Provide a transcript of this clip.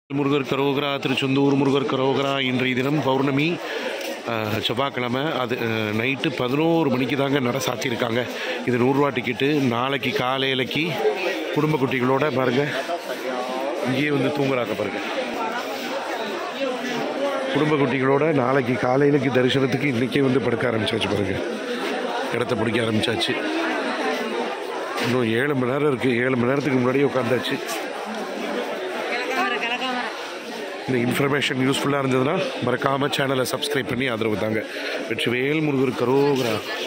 முருகர் கரோகரா திருச்செந்தூர் முருகர் கரோகரா இன்றைய தினம் பௌர்ணமி அஹ், செவ்வாய்க்கிழமை அது அஹ், நைட்டு பதினோரு மணிக்கு தாங்க நட சாத்தியிருக்காங்க இது நூறுரூவா டிக்கெட்டு நாளைக்கு காலையிலக்கு குடும்ப குட்டிகளோட பாருங்க இங்கேயே வந்து தூங்குறாங்க பாருங்க குடும்ப குட்டிகளோட நாளைக்கு காலையிலக்கு தரிசனத்துக்கு இன்றைக்கே வந்து படுக்க ஆரம்பிச்சாச்சு பாருங்க இடத்த பிடிக்க ஆரம்பிச்சாச்சு இன்னும் ஏழு மணி நேரம் இருக்குது ஏழு மணி நேரத்துக்கு முன்னாடியே உட்காந்தாச்சு இந்த இன்ஃபர்மேஷன் யூஸ்ஃபுல்லாக இருந்ததுன்னா மறக்காமல் சேனலை சப்ஸ்கிரைப் பண்ணி ஆதரவு தாங்க வெற்றிவேல் முருகர் கரோகரா